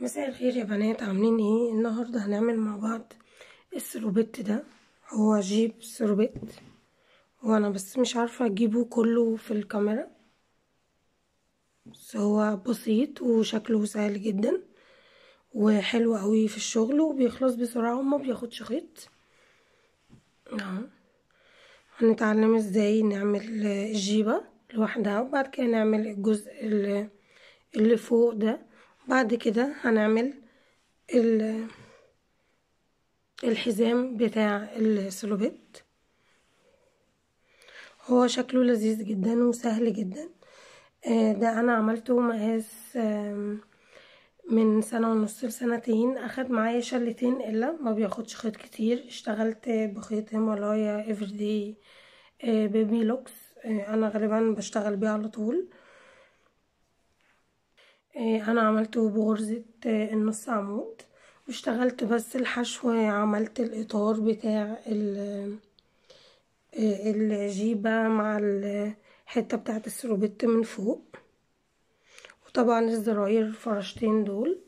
مساء الخير يا بنات عاملين ايه النهارده هنعمل مع بعض السروبيت ده هو جيب سروبيت وانا بس مش عارفه اجيبه كله في الكاميرا بس هو بسيط وشكله سهل جدا وحلو قوي في الشغل وبيخلص بسرعه وما بياخدش خيط اهو هنتعلم ازاي نعمل الجيبه لوحدها وبعد كده نعمل الجزء اللي فوق ده بعد كده هنعمل الحزام بتاع السلوبيت هو شكله لذيذ جدا وسهل جدا ده انا عملته مقاس من سنة ونص لسنتين اخد معايا شلتين الا ما بياخدش خيط كتير اشتغلت بخيط هيمالايا افريدي بيبي لوكس انا غالبا بشتغل بيه على طول انا عملته بغرزة النص عمود واشتغلت بس الحشو عملت الاطار بتاع الجيبة مع الحتة بتاعت السروبيت من فوق وطبعا الزراير فرشتين دول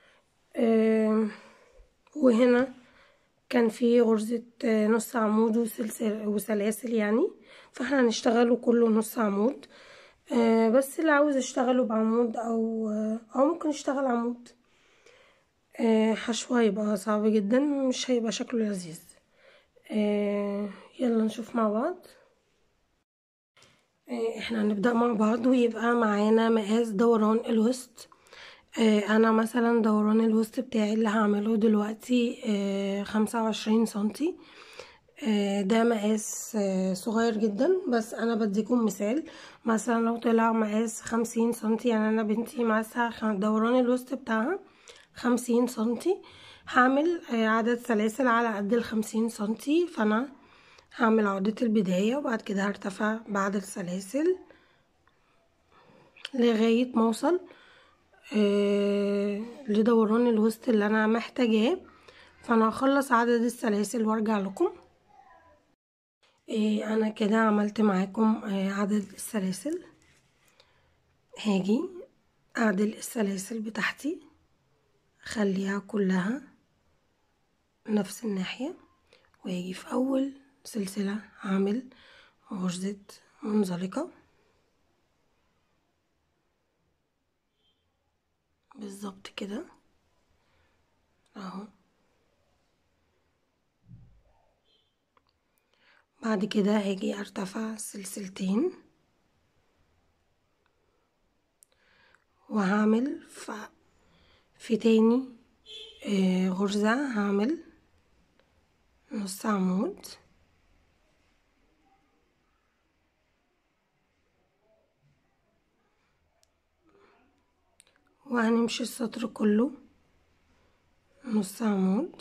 وهنا كان في غرزة نص عمود وسلاسل يعني فاحنا هنشتغله كله نص عمود آه بس اللي عاوز اشتغله بعمود او او ممكن اشتغل عمود آه حشو هيبقى صعب جدا مش هيبقى شكله لذيذ آه يلا نشوف مع بعض احنا هنبدأ مع بعض ويبقى معانا مقاس دوران الوسط انا مثلا دوران الوسط بتاعي اللي هعمله دلوقتي خمسة وعشرين سنتي ده مقاس صغير جدا بس انا بديكم مثال مثلا لو طلع مقاس خمسين سنتي يعني انا بنتي مقاسها دوران الوسط بتاعها خمسين سنتي هعمل عدد سلاسل على قد الخمسين سنتي فانا هعمل عقدة البداية وبعد كده هرتفع بعد السلاسل لغاية ما اوصل لدوران الوسط اللي انا محتاجاه فانا هخلص عدد السلاسل وارجع لكم إيه انا كده عملت معاكم إيه عدد السلاسل هاجي اعدل السلاسل بتاعتي اخليها كلها نفس الناحية واجي في اول سلسلة هعمل غرزة منزلقة بالظبط كده اهو بعد كده هاجي ارتفع سلسلتين وهعمل ف... في تاني آه غرزة هعمل نص عمود وهنمشي السطر كله نص عمود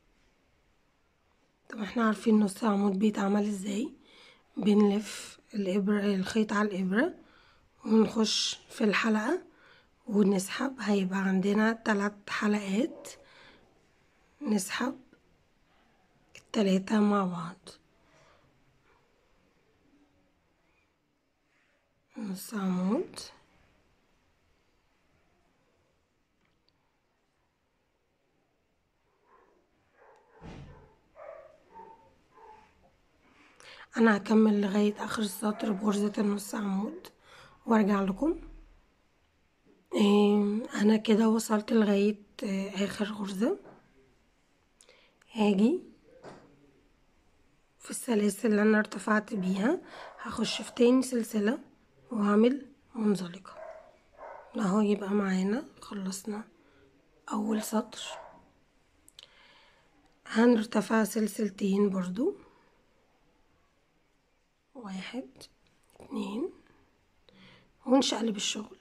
طب احنا عارفين نص عمود بيتعمل ازاي بنلف الابرة الخيط على الابرة ونخش في الحلقة ونسحب هيبقى عندنا تلات حلقات نسحب التلاتة مع بعض نص عمود انا هكمل لغاية اخر السطر بغرزة النص عمود وارجع لكم إيه انا كده وصلت لغاية اخر غرزة هاجي في السلاسل اللي انا ارتفعت بيها هخش في تاني سلسلة وهعمل منزلقة اهو يبقى معانا خلصنا اول سطر هنرتفع سلسلتين برضو واحد اتنين ونشقلب الشغل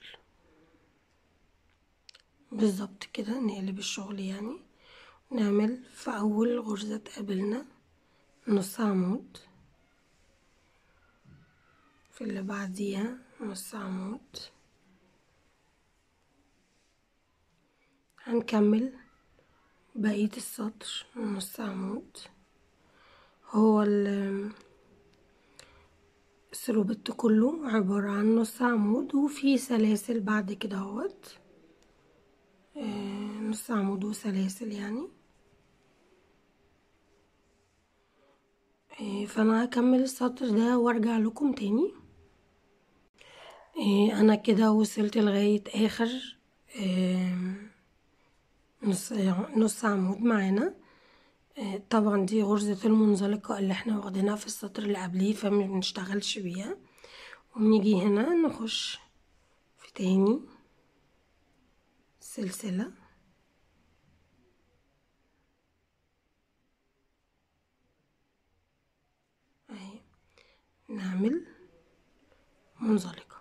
بالظبط كده نقلب الشغل يعني نعمل في اول غرزة تقابلنا نص عمود في اللي بعديها نص عمود هنكمل بقية السطر نص عمود هو السروبت كله عبارة عن نص عمود وفي سلاسل بعد كده اهوت نص عمود وسلاسل يعني إيه، فانا هكمل السطر ده وارجع لكم تاني إيه، انا كده وصلت لغاية اخر إيه، نص نص عمود معانا طبعا دي غرزة المنزلقة اللي احنا واخدينها في السطر اللي قبليه فمنشتغلش بيها ونيجي هنا نخش في تاني سلسلة اهي نعمل منزلقة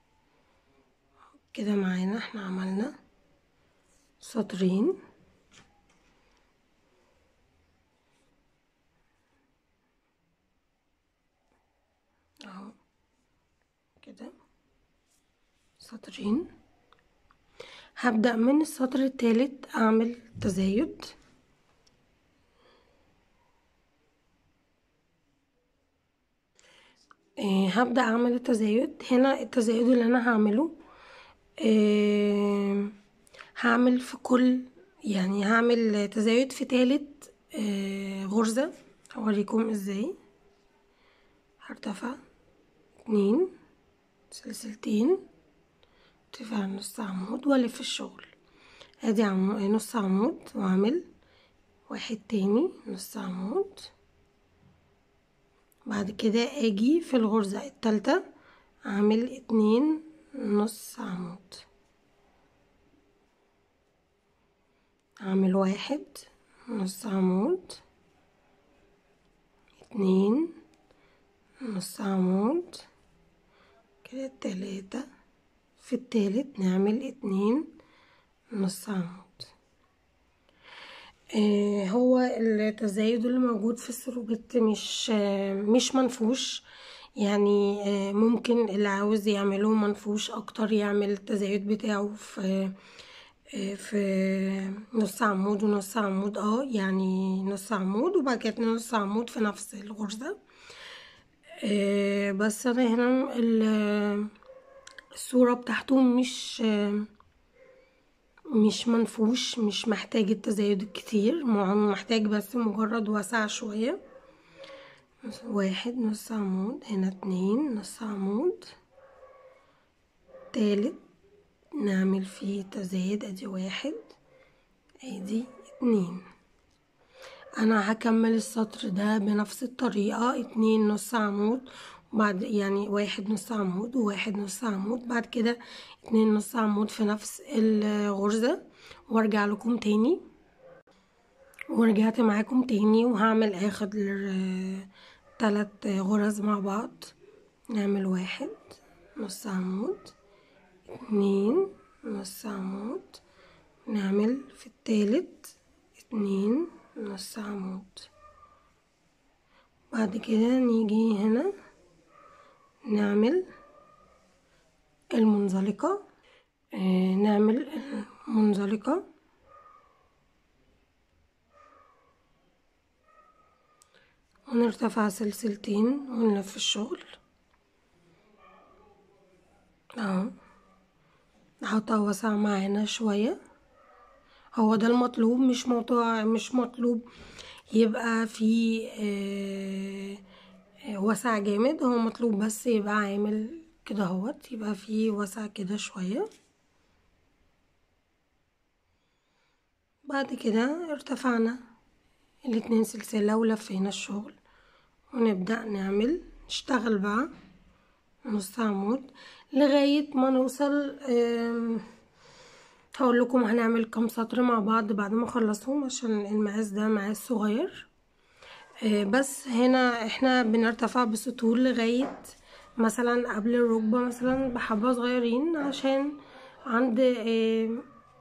كده معانا احنا عملنا سطرين اهو كده سطرين هبدأ من السطر التالت اعمل تزايد آه هبدأ اعمل التزايد هنا التزايد اللي انا هعمله آه هعمل في كل يعني هعمل تزايد في تالت آه غرزة هوريكم ازاي هرتفع اتنين سلسلتين ارتفاع نص عمود والف الشغل ادي عمود نص عمود واعمل واحد تاني نص عمود بعد كده اجي في الغرزة التالتة اعمل اتنين نص عمود اعمل واحد نص عمود اتنين نص عمود كده تلاتة في التالت نعمل اتنين نص عمود آه هو التزايد اللي موجود في السروبت مش آه مش منفوش يعني آه ممكن اللي عاوز يعمله منفوش اكتر يعمل التزايد بتاعه في في نص عمود ونص عمود اه يعني نص عمود وبعد كده نص عمود في نفس الغرزة آه بس انا هنا الصورة بتاعته مش مش منفوش مش محتاج التزايد كتير محتاج بس مجرد وسع شوية واحد نص عمود هنا اتنين نص عمود تالت نعمل فيه تزايد ادي واحد ادي اتنين انا هكمل السطر ده بنفس الطريقة اتنين نص عمود وبعد يعني واحد نص عمود وواحد نص عمود بعد كده اتنين نص عمود في نفس الغرزة وارجع لكم تاني ورجعت معاكم تاني وهعمل اخر تلات غرز مع بعض نعمل واحد نص عمود اتنين نص عمود نعمل في التالت اتنين نص عمود بعد كده نيجي هنا نعمل المنزلقة آه نعمل المنزلقة ونرتفع سلسلتين ونلف الشغل اهو نحطها واسع معانا شوية هو ده المطلوب مش موضوع مش مطلوب يبقى في آه وسع جامد هو مطلوب بس يبقى عامل كده اهوت يبقى فيه وسع كده شوية بعد كده ارتفعنا الاتنين سلسلة ولفينا الشغل ونبدأ نعمل نشتغل بقى نص عمود لغاية ما نوصل هقول لكم هنعمل كام سطر مع بعض بعد ما اخلصهم عشان المقاس ده مقاس صغير بس هنا احنا بنرتفع بسطور لغاية مثلا قبل الركبة مثلا بحبة صغيرين عشان عند اه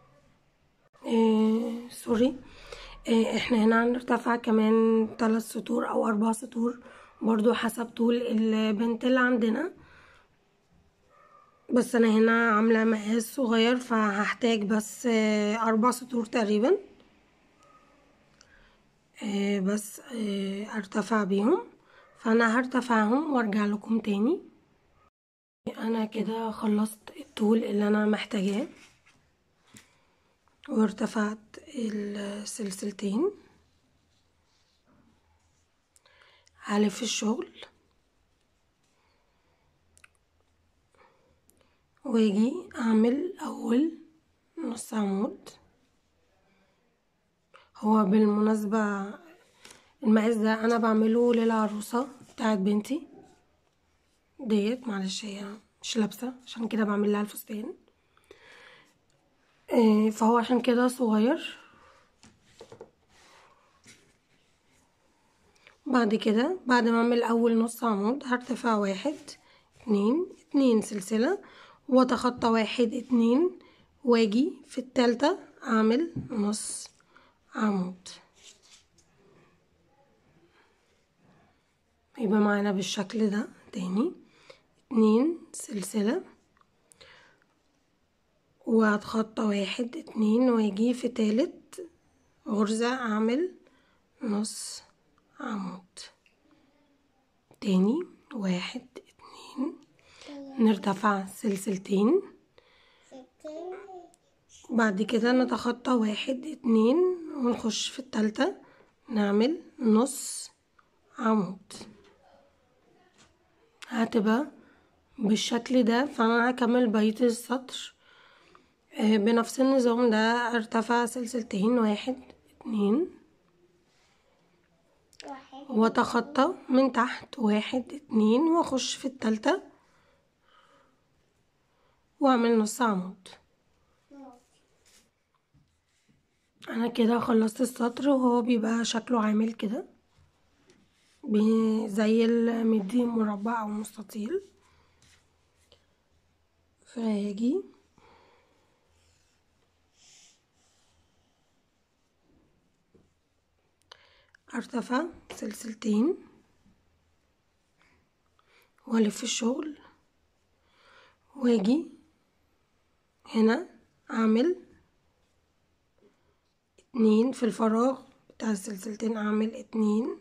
اه سوري اه احنا هنا هنرتفع كمان تلات سطور او اربع سطور برضو حسب طول البنت اللي عندنا بس انا هنا عاملة مقاس صغير فهحتاج بس اربع سطور تقريبا آه بس آه ارتفع بيهم فانا هرتفعهم وارجع لكم تاني انا كده خلصت الطول اللي انا محتاجاه وارتفعت السلسلتين هلف الشغل واجي اعمل اول نص عمود هو بالمناسبة المقاس ده انا بعمله للعروسة بتاعت بنتي ديت معلش هي مش لابسة عشان كده بعمل لها الفستان إيه فهو عشان كده صغير بعد كده بعد ما اعمل اول نص عمود هرتفع واحد اتنين اتنين سلسلة واتخطى واحد اتنين واجي في التالتة اعمل نص عمود يبقى معانا بالشكل ده تاني اتنين سلسلة وهتخطى واحد اتنين واجي في تالت غرزة اعمل نص عمود تاني واحد اتنين نرتفع سلسلتين بعد كده نتخطى واحد اتنين ونخش في التالتة نعمل نص عمود هتبقى بالشكل ده فانا هكمل بقية السطر بنفس النظام ده ارتفع سلسلتين واحد اتنين واتخطى من تحت واحد اتنين واخش في التالتة واعمل نص عمود انا كده خلصت السطر وهو بيبقى شكله عامل كده زي المدي مربع او مستطيل فهاجي ارتفع سلسلتين والف الشغل واجي هنا اعمل اتنين في الفراغ بتاع السلسلتين اعمل اتنين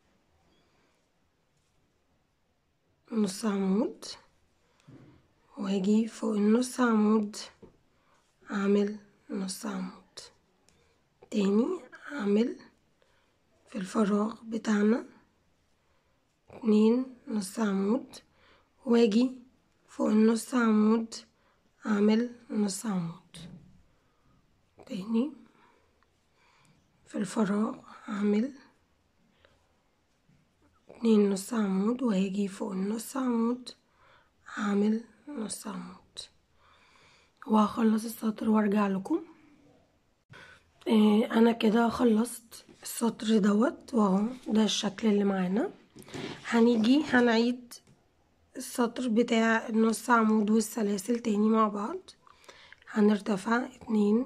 نص عمود واجي فوق النص عمود اعمل نص عمود تاني اعمل في الفراغ بتاعنا اتنين نص عمود واجي فوق النص عمود اعمل نص عمود تاني في الفراغ اعمل اتنين نص عمود وهاجي فوق النص عمود هعمل نص عمود وهخلص السطر وارجع لكم إيه انا كده خلصت السطر دوت واهو ده الشكل اللي معانا هنيجي هنعيد السطر بتاع النص عمود والسلاسل تاني مع بعض هنرتفع اتنين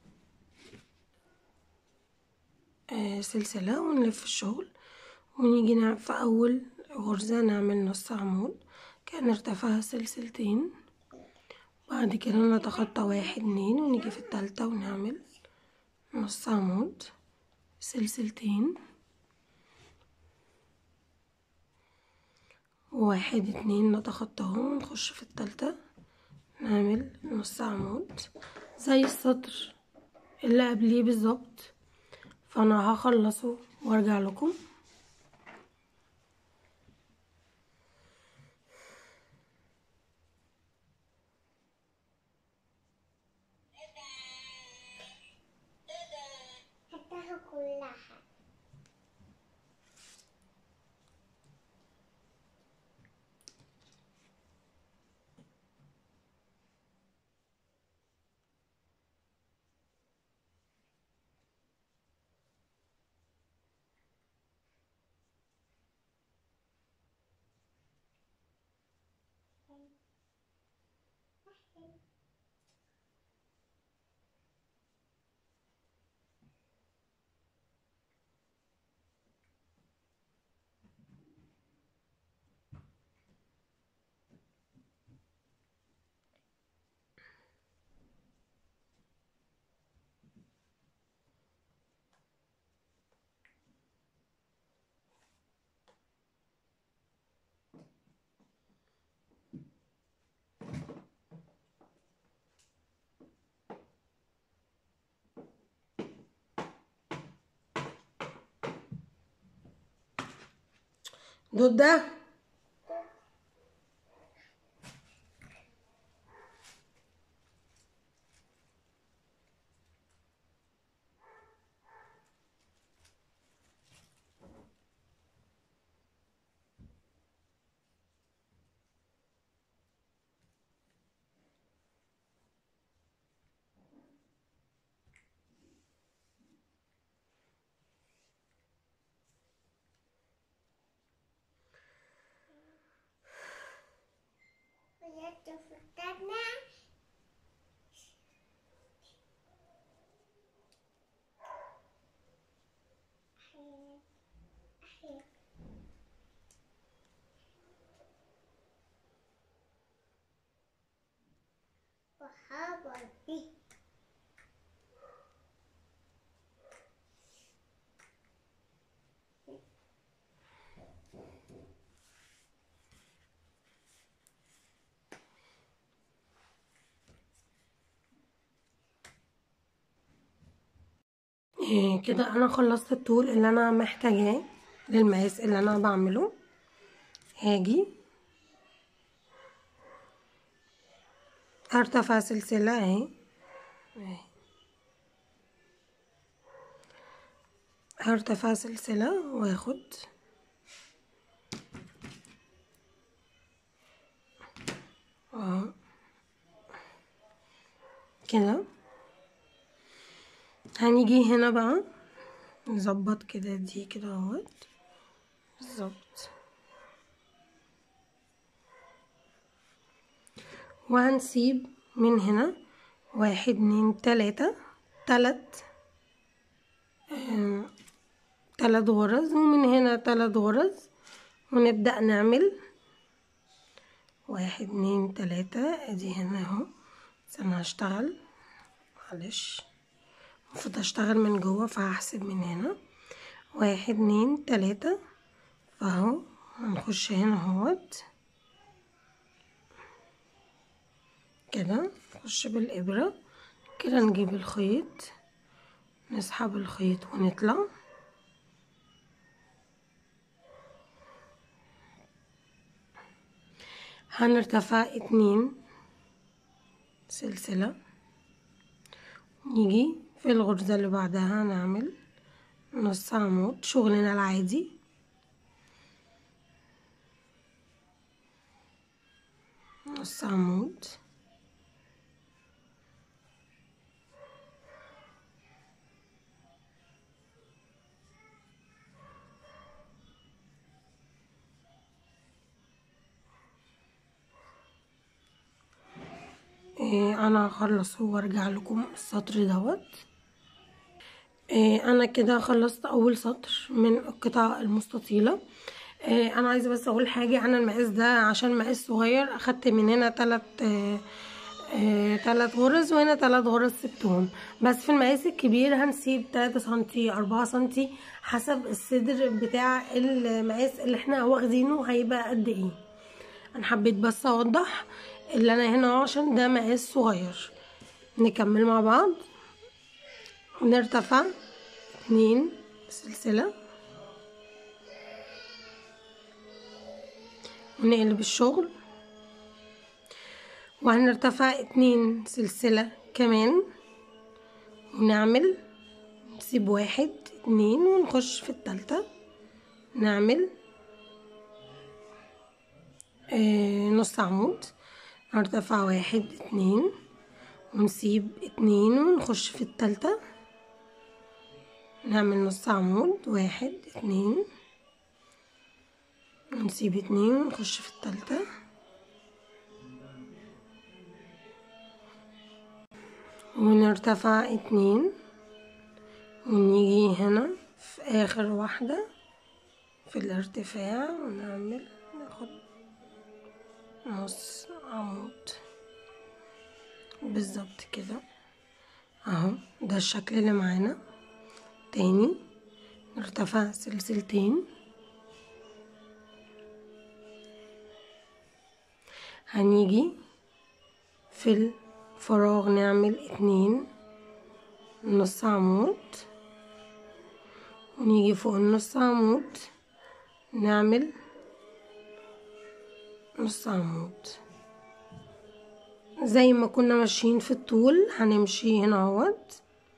آه سلسلة ونلف الشغل ونيجي في أول غرزة نعمل نص عمود كان ارتفع سلسلتين بعد كده نتخطى واحد اتنين ونيجي في التالتة ونعمل نص عمود سلسلتين واحد اتنين نتخطاهم ونخش في التالتة نعمل نص عمود زي السطر اللي قبليه بالظبط فانا هخلصه وارجع لكم دودة وجدت فكرنا وحاولت إيه كده انا خلصت الطول اللي انا محتاجاه للمقاس اللي انا بعمله هاجي هرتفع سلسلة اهي اهي هرتفع سلسلة واخد اهو كده هنيجي هنا بقى نظبط كده دي كده اهوت بالظبط وهنسيب من هنا واحد اتنين تلاتة تلات آم، تلات غرز ومن هنا تلات غرز ونبدأ نعمل واحد اتنين تلاتة ادي هنا اهو بس انا هشتغل معلش المفروض اشتغل من جوه فهحسب من هنا واحد اتنين تلاتة فاهو هنخش هنا اهوت كده نخش بالإبرة كده نجيب الخيط نسحب الخيط ونطلع هنرتفع اتنين سلسلة نيجي في الغرزة اللي بعدها نعمل نص عمود شغلنا العادي نص عمود إيه انا هخلص وارجع لكم السطر دوت إيه انا كده خلصت اول سطر من القطعة المستطيلة إيه انا عايزة بس اقول حاجة عن المقاس ده عشان مقاس صغير اخدت من هنا تلات إيه إيه تلات غرز وهنا تلات غرز سبتهم بس في المقاس الكبير هنسيب تلاتة سنتي اربعة سنتي حسب الصدر بتاع المقاس اللي احنا واخدينه هيبقى قد ايه انا حبيت بس اوضح اللي انا هنا أهو عشان ده مقاس صغير نكمل مع بعض نرتفع اتنين سلسلة ونقلب الشغل وهنرتفع اتنين سلسلة كمان ونعمل نسيب واحد اتنين ونخش في التالتة نعمل آه نص عمود هنرتفع واحد اتنين ونسيب اتنين ونخش في التالتة نعمل نص عمود واحد اتنين ونسيب اتنين ونخش في التالتة ونرتفع اتنين ونيجي هنا في اخر واحدة في الارتفاع ونعمل ناخد نص عمود بالظبط كده اهو ده الشكل اللي معانا تاني نرتفع سلسلتين هنيجي في الفراغ نعمل اتنين نص عمود ونيجي فوق النص عمود نعمل نص عمود زي ما كنا ماشيين في الطول هنمشي هنا اهوت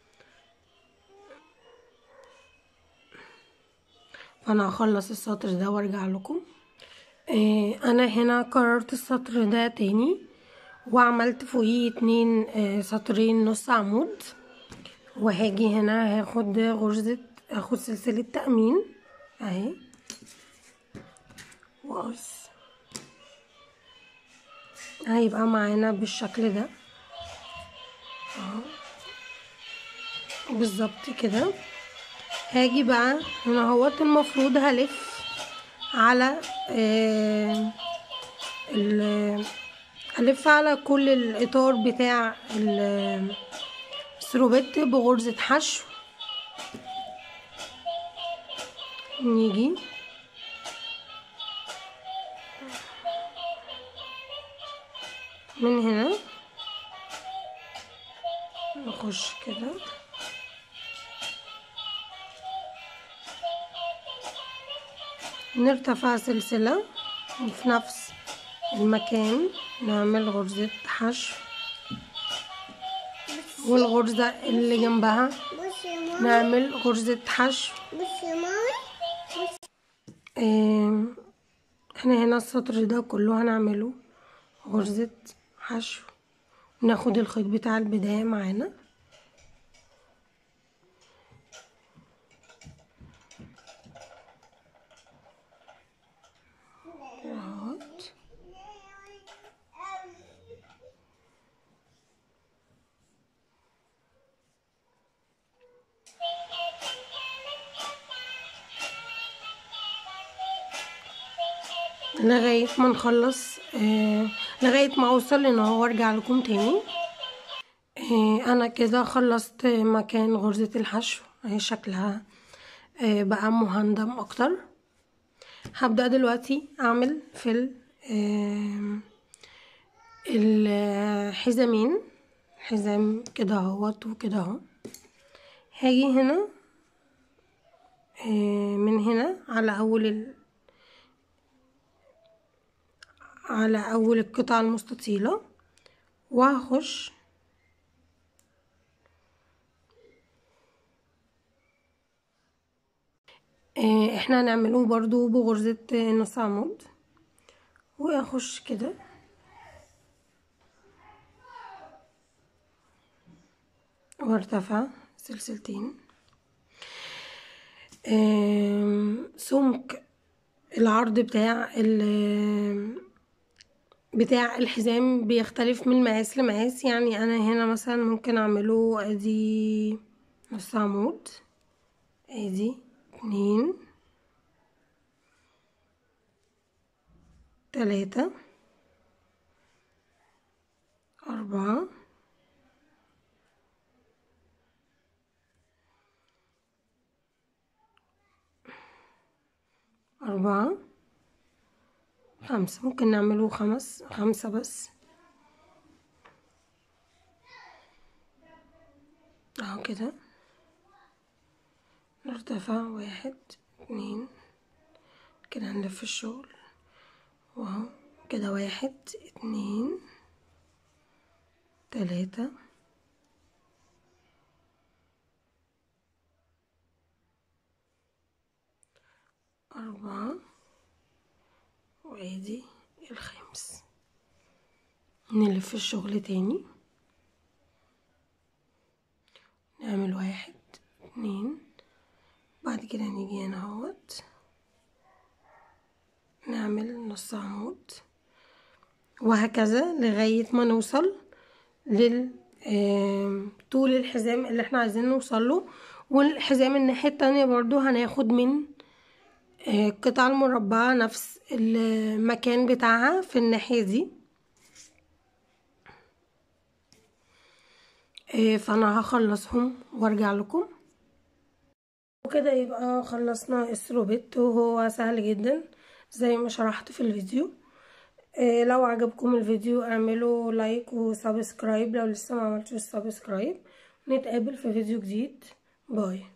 فانا هخلص السطر ده وارجع لكم إيه انا هنا كررت السطر ده تاني وعملت فوقيه اتنين إيه سطرين نص عمود وهاجي هنا هاخد غرزة هاخد سلسلة تأمين اهي وقص هيبقى معانا بالشكل ده اهو بالظبط كده هاجي بقى هنا اهوت المفروض هلف على آه هلف على كل الاطار بتاع السروبيت بغرزة حشو نيجي من هنا نخش كده نرتفع سلسلة وفي نفس المكان نعمل غرزة حشو والغرزة اللي جنبها بصي يا ماما نعمل غرزة حشو بصي يا ماما بصي آه، احنا هنا السطر ده كله هنعمله غرزة حشو ناخد الخيط بتاع البداية معانا اهوت. لغاية ما نخلص آه لغاية ما اوصل ان هو ارجع لكم تاني آه انا كده خلصت مكان غرزة الحشو اهي شكلها آه بقى مهندم اكتر هبدأ دلوقتي اعمل في ال- آه الحزامين حزام كده اهوت وكده اهو هاجي هنا آه من هنا على اول ال على اول القطعة المستطيلة وهخش آه، احنا هنعمله برضو بغرزة آه، نص عمود واخش كده وارتفع سلسلتين آم، سمك العرض بتاع ال بتاع الحزام بيختلف من مقاس لمقاس يعني انا هنا مثلا ممكن اعمله ادي نص عمود ادي اتنين تلاتة أربعة أربعة خمسة ممكن نعمله خمس خمسة بس اهو كده نرتفع واحد اتنين كده هنلف الشغل واهو كده واحد اتنين تلاتة أربعة وادي الخامس نلف الشغل تاني نعمل واحد اتنين بعد كده نيجي هنا اهوت نعمل نص عمود وهكذا لغاية ما نوصل لل آم، طول الحزام اللي احنا عايزين نوصله والحزام الناحية التانية برضو هناخد من آه، القطعة المربعة نفس المكان بتاعها في الناحية دي آه، فانا هخلصهم وارجع لكم وكده يبقى خلصنا السروبيت وهو سهل جدا زي ما شرحت في الفيديو آه، لو عجبكم الفيديو اعملوا لايك وسبسكرايب لو لسه ما عملتوش سبسكرايب نتقابل في فيديو جديد باي